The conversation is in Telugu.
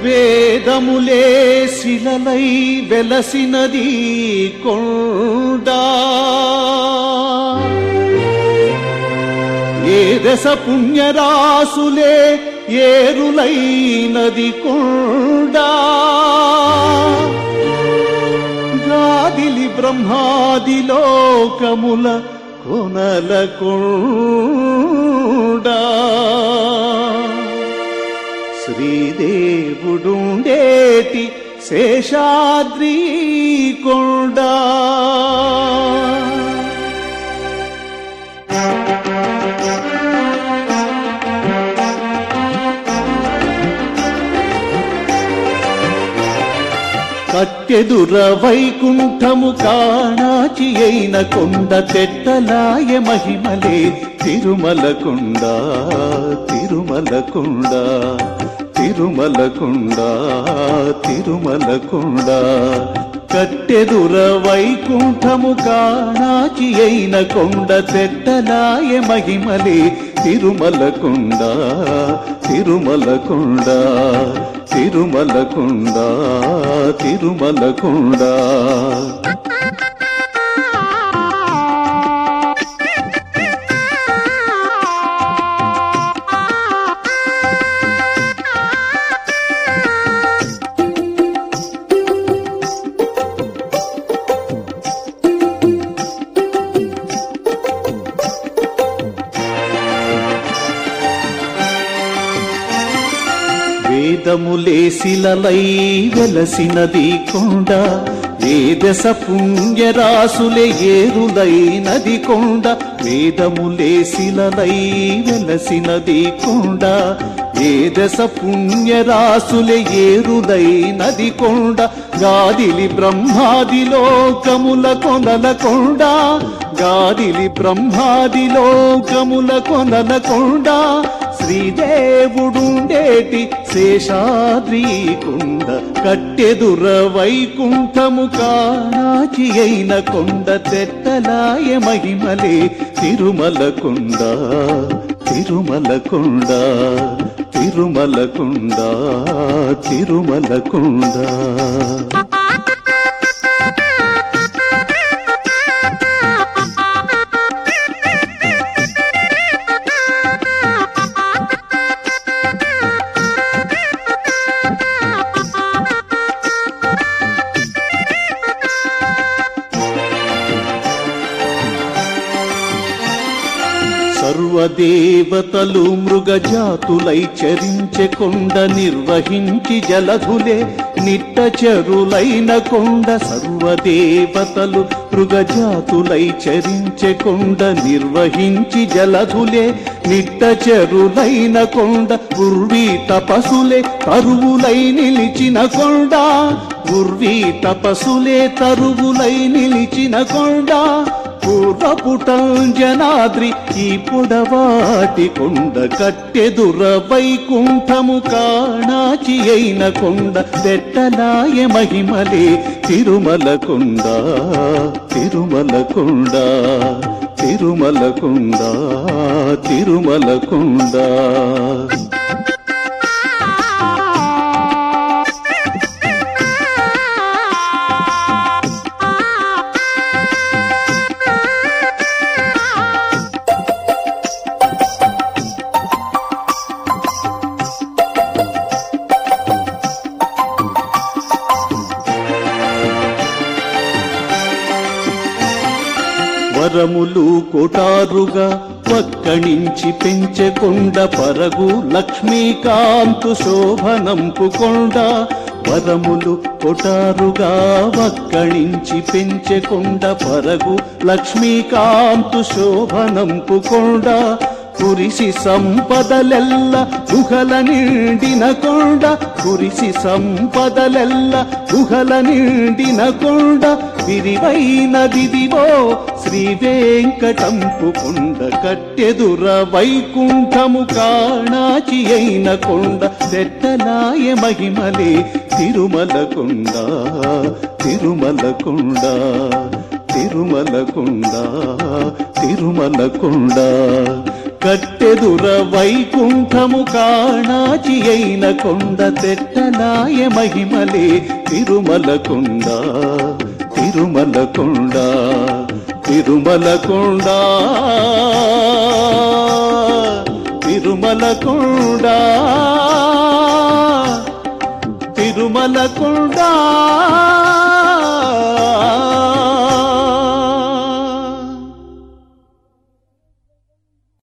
వేదములే శిలలై వెలసినది కొండా ఏ దశ పుణ్యరాసులే ఏరులైనది కొండా గాదిలి బ్రహ్మాది లోకముల కొనల కొండా శ్రీదేవుడుండేటి శేషాద్రి కొండా కట్టెదుర వైకుంఠము కాణాచి అయిన కొండ తెట్టలాయ మహిమలే తిరుమల కొండ తిరుమల కొండ తిరుమల కొండ తిరుమల కొండ కట్టెదుర వైకుంఠము కాణాచి అయిన కొండ తెట్టలాయ మహిమలే తిరుమల కొండ తిరుమల కొండ తిరుమల కొండ తిరుమల కొండ వేదములే శిలలై వెలసినది కొండ ఏ దశ పుణ్యరాసులే ఏరులై నది కొండ వేదములే శిలలై వెలసినది కొండ ఏ దశ పుణ్యరాసులే ఏరులై నది కొండ గాదిలి బ్రహ్మాది లోకముల కొనల కొండ గాదిలి బ్రహ్మాది లోకముల కొనల కొండ శ్రీదేవుడుండేటి శేషాద్రి కొండ కట్టెదుర వైకుంఠము కానాచి అయిన కొండ తెట్టలాయ మహిమలే తిరుమల కొండ తిరుమల కొండ తిరుమల కొండ తిరుమల కొండ సర్వదేవతలు మృగజాతులై చరించే కొండ నిర్వహించి జలధులే నిట్ట చెరులైన కొండ సర్వదేవతలు మృగజాతులై చరించే కొండ నిర్వహించి జలధులే నిట్ట చెరులైన కొండ ఉర్వీ తపసులే తరువులై నిలిచిన కొండ ఉర్వీ తపసులే తరువులై నిలిచిన కొండ పూర్వపుటంజనాద్రి ఈ పొడవాటి కొండ కట్టెదుర వైకుంఠము కాణాచి అయిన కొండ దెట్టలాయ మహిమలే తిరుమల కొండ తిరుమల కొండ తిరుమల కొండ తిరుమల కొండ వరములు కోటారుగా పక్కణించి పెంచెకొండ పరగు లక్ష్మీకాంతు శోభనంపు కొండ వరములు కొటారుగా వక్కణించి పెంచెకొండ పరగు లక్ష్మీకాంతు శోభనంపు కొండ కురిసి సంపదలెల్ల గుహల నిండిన కొండ కురిసి సంపదలెల్ల గుహల నిండిన కొండ విరివైనదిదివో శ్రీ వెంకటంపు కొండ కట్టెదుర వైకుంఠము కాణాచి అయిన కొండ తెట్టలాయ మహిమలే తిరుమల కొండ తిరుమల కొండ తిరుమల కొండ తిరుమల కొండ కట్టెదుర వైకుంఠము కాణాచి అయిన కొండ తెట్టలాయ మహిమలే తిరుమల కొండ తిరుమల కొండ తిరుమల కొండ తిరుమల కొండ తిరుమల కొండ